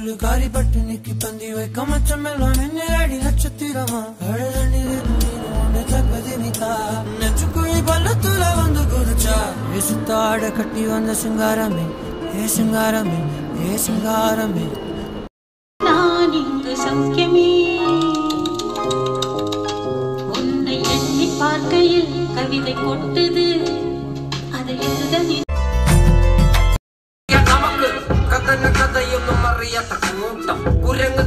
சொல்லு காரி பட்டு நிக்கி பந்தி வைக்க மச்சம் எல்லாம் மின்னடி நட்சத்திரமா நெச்சுக்குழி பள்ளத்துல வந்து குதிச்சா ஏ சுத்தாட கட்டி வந்த சிங்காரமே ஏ சிங்காரமே ஏ சிங்காரமே நான் இங்கு சௌக்கியமே உன்னை எண்ணி பார்க்கையில் கவிதை கொட்டுது அதை எழுத நீ നമുക്ക് കഥന കഥയൊന്നും അറിയാത്ത കൂട്ടം കുരങ്ങ്